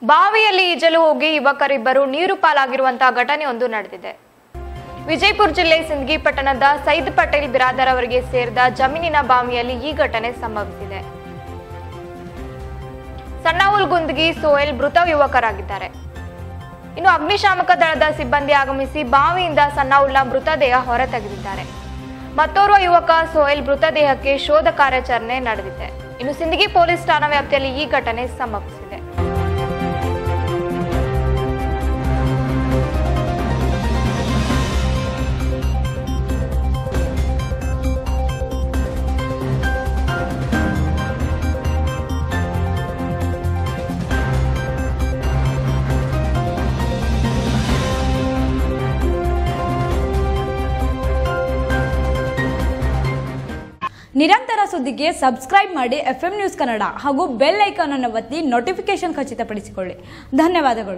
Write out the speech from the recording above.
ಬಾವಿಯಲ್ಲಿ ಈಜಲು ಹೋಗಿ ಯುವಕರಿಬ್ಬರು ನೀರು ಪಾಲಾಗಿರುವಂತಹ ಘಟನೆಯೊಂದು ನಡೆದಿದೆ ವಿಜಯಪುರ ಜಿಲ್ಲೆ ಸಿಂದಗಿ ಪಟ್ಟಣದ ಸೈದ್ ಪಟೇಲ್ ಬಿರಾದರ್ ಅವರಿಗೆ ಸೇರಿದ ಜಮೀನಿನ ಬಾವಿಯಲ್ಲಿ ಈ ಘಟನೆ ಸಂಭವಿಸಿದೆ ಸಣ್ಣಹುಲ್ ಗುಂದಗಿ ಸೋಯಲ್ ಮೃತ ಯುವಕರಾಗಿದ್ದಾರೆ ಇನ್ನು ಅಗ್ನಿಶಾಮಕ ದಳದ ಸಿಬ್ಬಂದಿ ಆಗಮಿಸಿ ಬಾವಿಯಿಂದ ಸಣ್ಣಹುಲ್ನ ಮೃತದೇಹ ಹೊರತೆಗೆದಿದ್ದಾರೆ ಮತ್ತೋರ್ವ ಯುವಕ ಸೋಯಲ್ ಮೃತದೇಹಕ್ಕೆ ಶೋಧ ಕಾರ್ಯಾಚರಣೆ ನಡೆದಿದೆ ಇನ್ನು ಸಿಂದಗಿ ಪೊಲೀಸ್ ಠಾಣಾ ವ್ಯಾಪ್ತಿಯಲ್ಲಿ ಈ ಘಟನೆ ಸಂಭವಿಸಿದೆ ನಿರಂತರ ಸುದ್ದಿಗೆ ಸಬ್ಸ್ಕ್ರೈಬ್ ಮಾಡಿ ಎಫ್ ನ್ಯೂಸ್ ಕನ್ನಡ ಹಾಗೂ ಬೆಲ್ ಐಕಾನ್ ಅನ್ನು ಒತ್ತಿ ನೋಟಿಫಿಕೇಶನ್ ಖಚಿತಪಡಿಸಿಕೊಳ್ಳಿ ಧನ್ಯವಾದಗಳು